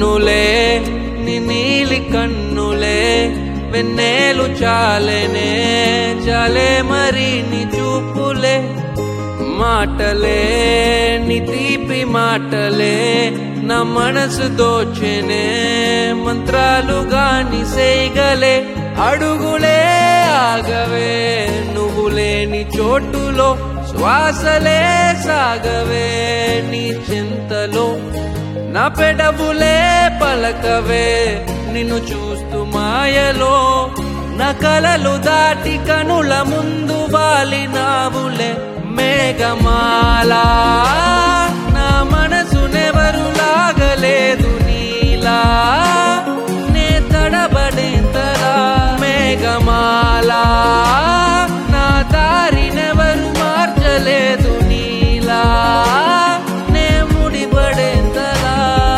కన్నులే నీ నీలి కన్నులే వెన్నేలు చాలేనే చాలే మరి నీ చూపులే మాటలే నీ తీపి మాటలే నా మనసు దోచెనే మంత్రాలుగా నీ సేగలే అడుగులే ఆగవే నువ్వు లేని చోటులో శ్వాసలే సాగవే నీ చింతలో నా పెడబులే పలకవే నిన్ను చూస్తూ మాయలో నా కలలు దాటి కనుల ముందు వాలినావులే మేఘమాలా నా మనసు నెవరు లాగలేదు నీలా నే తడబడేంతలా మేఘమాలా నా దారి నెవరు మార్చలేదు నీలా నే ముడిపడేంతలా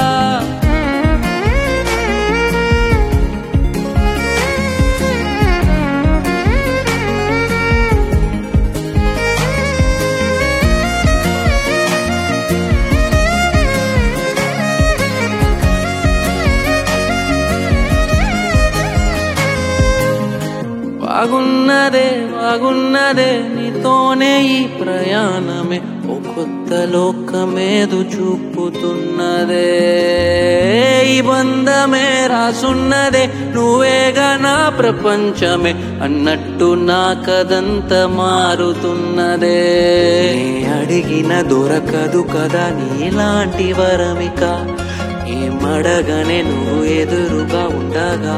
బాగున్నదే బాగున్నదే నీతోనే ఈ ప్రయాణమే ఓ కొత్త లోకమేదు చూపుతున్నదే ఈ బంధమే రాసున్నదే నువ్వేగా నా ప్రపంచమే అన్నట్టు నా కదంత మారుతున్నదే నే అడిగిన దొరకదు కదా నీలాంటి వరమిక ఏమడగనే నువ్వు ఎదురుగా ఉండగా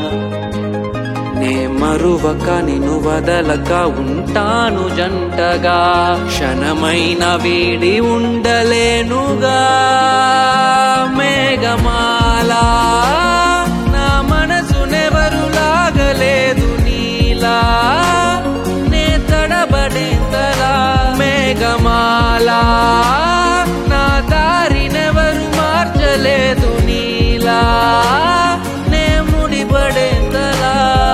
నే మరువక నిన్ను వదలక ఉంటాను జంటగా క్షణమైన వీడి ఉండలేనుగా మేఘమాలా నా మనసు నెవరు లాగలేదు నీలా నే తడబడేంతలా మేఘమాలా నా దారి నెవరు మార్చలేదు నీలా నే ముడిపడేంతలా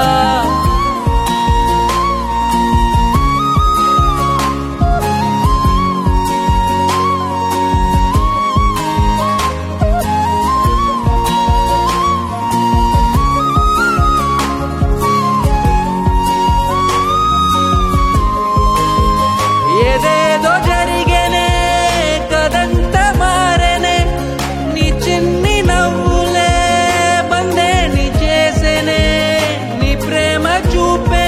ఏదేదో జరిగేనే కదంత మారేనే నీ చిన్ని నవ్వులే బందే నీ చేసేనే నీ ప్రేమ చూపే